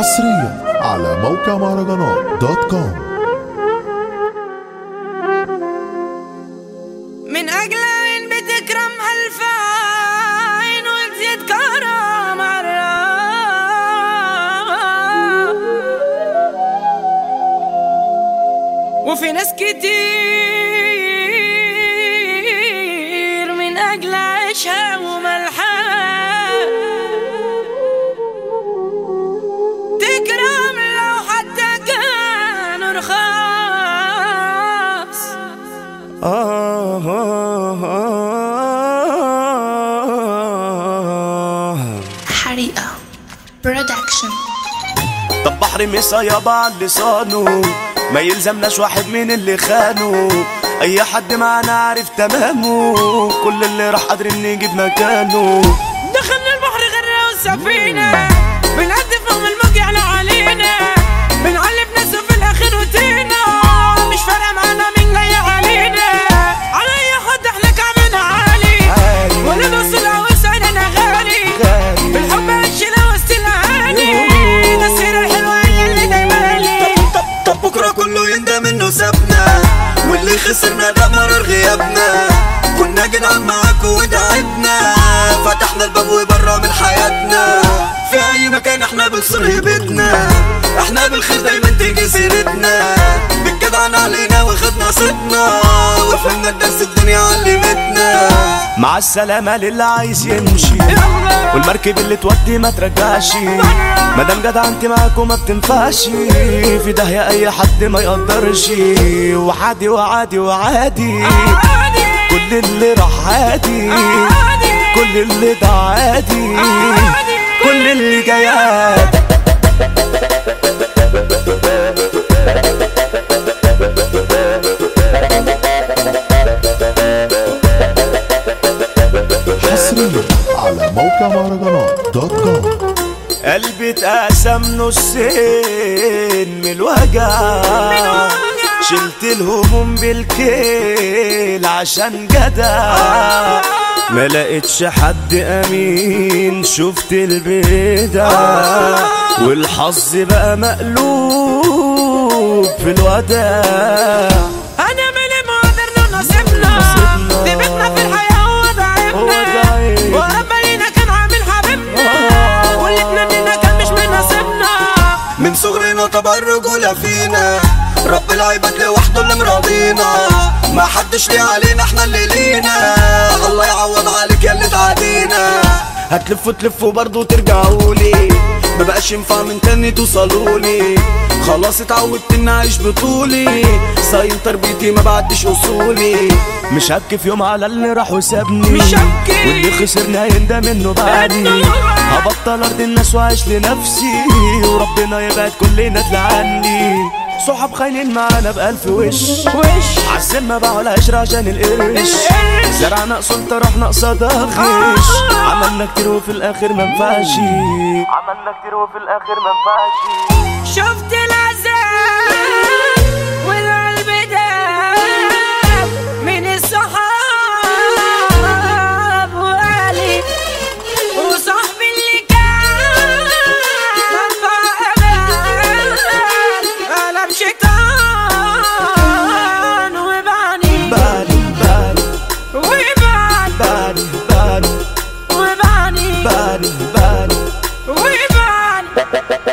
حصريا على موقع مهرجانات دوت كوم من أجل عين بتكرم ألف عين وتزيد كرم مرة وفي ناس كتير من أجل عيشها وملحها تكرم لو حتى كانوا رخاص حريقة برودكشن طب بحر مسا يابا على لسانه ما يلزمناش واحد من اللي خانه اي حد معانا عارف تمامه كل اللي راح قادرين نجيب مكانه دخلنا البحر غرة والسفينة بنعدي فوق الموج يعلى علينا بنعلي بناس في الآخر وتينا مش فارقة معانا مين جاي علينا على أي حد احنا كعبنا عالي عالي. ولا نوصل أو سعرنا غالي غالي. بالحب عشنا وسط الأهالي ده السيرة الحلوة هي اللي دايما لي طب طب بكره كله يندم انه سابنا واللي خسرنا ده مرار غيابنا كنا جدعان معاكوا ودعبنا فتحنا الباب وبره من حياتنا في اي مكان احنا بنصر هيبتنا احنا بالخير دايما تيجي سيرتنا بالجدعان علينا واخدنا صيتنا وفهمنا الدرس الدنيا علمتنا مع السلامة للي عايز يمشي والمركب اللي تودي ما ترجعش مادام جدع انت معاكم ما بتنفعش في داهية اي حد ما يقدرش وعادي وعادي وعادي كل اللي راح عادي كل اللي ده عادي كل اللي جاي عادي حصريا على موقع مهرجانات دوت كوم قلبي اتقسم نصين من الوجع شلت الهموم بالكيل عشان جدع ما لقيتش حد امين شفت البدع والحظ بقى مقلوب في الوداع أنا مالي ما قدرنا نصيبنا نصيبنا. دي بيتنا في الحياة وضعفنا وضعيف. ورب لينا كان عامل حبيبنا آه. واللي اتمنينا كان مش من نصيبنا من صغرنا طبع الرجولة فينا رب العباد لوحده اللي مراضينا ما حدش ليه علينا احنا اللي لينا الله يعوض عليك يا اللي تعادينا هتلفوا تلفوا برضه ترجعولي مبقاش ينفع من تاني توصلولي خلاص اتعودت اني اعيش بطولي صايم تربيتي ما بعدش اصولي مش هبكي في يوم على اللي راح وسابني مش هبكي. واللي خسرنا يندم انه بعدني هبطل ارض الناس واعيش لنفسي وربنا يبعد كلنا تلعني صحاب خاينين معانا بألف وش وش عالسمة باعوا العشرة عشان القرش القرش. زرعنا سلطة رحنا قصادها غش عملنا كتير وفي الآخر منفعش عملنا كتير وفي الآخر منفعش شفت العذاب والقلب داب من الصحاب وقالي وصاحبي اللي كان منفع امان قلب شيطان وبعني بالي بالي وبعني بالي بالي وبعني بالي بالي وبعني